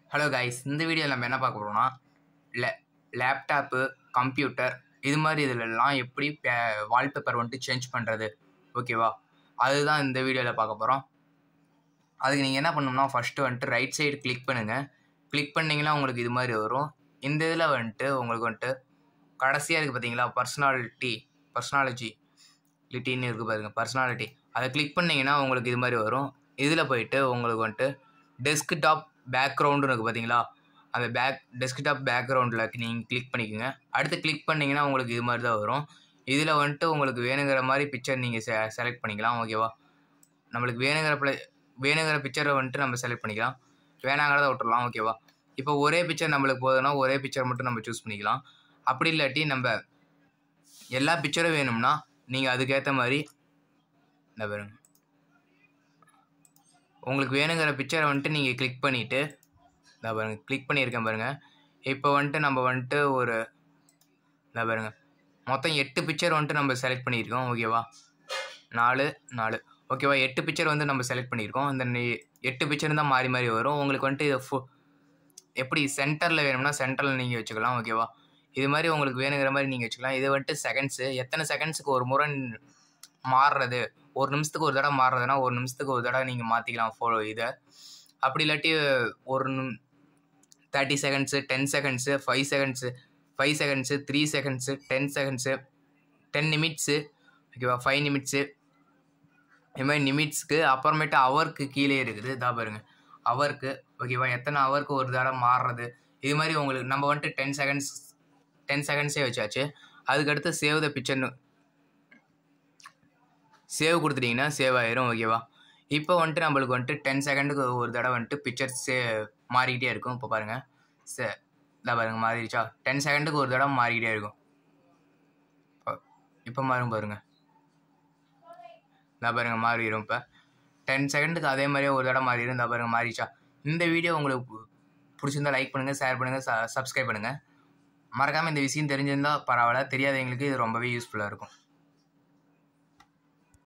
hello guys இந்த வீடியோவில் நம்ம என்ன பார்க்க போகிறோம்னா லே லேப்டாப்பு கம்ப்யூட்டர் இது மாதிரி இதிலெல்லாம் எப்படி வால்பேப்பர் வந்துட்டு சேஞ்ச் பண்ணுறது ஓகேவா அதுதான் இந்த வீடியோவில் பார்க்க போகிறோம் அதுக்கு நீங்கள் என்ன பண்ணணும்னா ஃபஸ்ட்டு வந்துட்டு ரைட் சைடு கிளிக் பண்ணுங்கள் கிளிக் பண்ணிங்கன்னா உங்களுக்கு இது மாதிரி வரும் இந்த இதில் வந்துட்டு உங்களுக்கு வந்துட்டு கடைசியாக இருக்குது பார்த்தீங்களா பர்சனாலிட்டி பர்சனாலஜி லிட்டின்னு இருக்குது பாருங்க பர்சனாலிட்டி அதை கிளிக் பண்ணிங்கன்னா உங்களுக்கு இது மாதிரி வரும் இதில் போயிட்டு உங்களுக்கு வந்துட்டு டெஸ்க்டாப் பேக்ரவுண்டுன்னு இருக்குது பார்த்தீங்களா அந்த பேக் டெஸ்க்டாப் பேக்ரவுண்டில் நீங்கள் கிளிக் பண்ணிக்கோங்க அடுத்து கிளிக் பண்ணிங்கன்னா உங்களுக்கு இது மாதிரி தான் வரும் இதில் வந்துட்டு உங்களுக்கு வேணுங்கிற மாதிரி பிக்சர் நீங்கள் செ செலக்ட் பண்ணிக்கலாம் ஓகேவா நம்மளுக்கு வேணுங்கிற ப்ள வேணுங்கிற பிக்சரை வந்துட்டு நம்ம செலக்ட் பண்ணிக்கலாம் வேணாங்கிறத விட்டுறலாம் ஓகேவா இப்போ ஒரே பிக்சர் நம்மளுக்கு போதுன்னா ஒரே பிக்சர் மட்டும் நம்ம சூஸ் பண்ணிக்கலாம் அப்படி இல்லாட்டி நம்ம எல்லா பிக்சரும் வேணும்னா நீங்கள் அதுக்கேற்ற மாதிரி இந்த பாருங்க உங்களுக்கு வேணுங்கிற பிக்சரை வந்துட்டு நீங்கள் கிளிக் பண்ணிவிட்டு இந்த பாருங்க கிளிக் பண்ணியிருக்கேன் பாருங்கள் இப்போ வந்துட்டு நம்ம வந்துட்டு ஒரு இந்த பாருங்க மொத்தம் எட்டு பிக்சர் வந்துட்டு நம்ம செலக்ட் பண்ணியிருக்கோம் ஓகேவா நாலு நாலு ஓகேவா எட்டு பிக்சர் வந்து நம்ம செலக்ட் பண்ணியிருக்கோம் இந்த நி- எட்டு பிக்சர் தான் மாறி மாறி வரும் உங்களுக்கு வந்துட்டு இது ஃபு எப்படி சென்டரில் வேணும்னா சென்டரில் நீங்கள் வச்சுக்கலாம் ஓகேவா இது மாதிரி உங்களுக்கு வேணுங்கிற மாதிரி நீங்கள் வச்சுக்கலாம் இது வந்துட்டு செகண்ட்ஸு எத்தனை செகண்ட்ஸுக்கு ஒரு முறை மாறுறது ஒரு நிமிஷத்துக்கு ஒரு தடவை மாறுறதுனா ஒரு நிமிஷத்துக்கு ஒரு தடவை நீங்கள் மாற்றிக்கலாம் ஃபோ இதை அப்படி இல்லாட்டி ஒரு thirty seconds ten seconds five seconds five seconds three seconds ten seconds ten minutes ஓகேவா ஃபைவ் நிமிட்ஸு இது மாதிரி நிமிட்ஸ்க்கு அப்புறமேட்டு ஹவருக்கு கீழே இருக்குது இதா பாருங்க ஹவருக்கு ஓகேவா எத்தனை ஹவருக்கு ஒரு தடவை மாறுறது இது மாதிரி உங்களுக்கு நம்ம வந்துட்டு டென் செகண்ட்ஸ் டென் செகண்ட்ஸே வச்சாச்சு அதுக்கடுத்து சேவ் த பிக்சர்னு சேவ் கொடுத்துட்டிங்கன்னா சேவ் ஆயிரும் ஓகேவா இப்போ வந்துட்டு நம்மளுக்கு வந்துட்டு டென் செகண்டுக்கு ஒரு தடவை வந்துட்டு பிக்சர் சே மாறிக்கிட்டே இருக்கும் இப்போ பாருங்கள் சே இல்லை பாருங்கள் மாறிடுச்சா டென் செகண்டுக்கு ஒரு தடவை மாறிக்கிட்டே இருக்கும் இப்போ- இப்போ மாறும் பாருங்கள் இந்த பாருங்க மாறிடும் இப்போ டென் செகண்டுக்கு அதே மாதிரியே ஒரு தடவை மாறிடும் இந்த பாருங்க மாறிச்சா இந்த வீடியோ உங்களுக்கு பு- பிடிச்சிருந்தா லைக் பண்ணுங்கள் ஷேர் பண்ணுங்கள் ச சப்ஸ்கிரைப் பண்ணுங்கள் மறக்காமல் இந்த விஷயம் தெரிஞ்சிருந்தால் பரவாயில்ல தெரியாதவங்களுக்கு இது ரொம்பவே யூஸ்ஃபுல்லாக இருக்கும்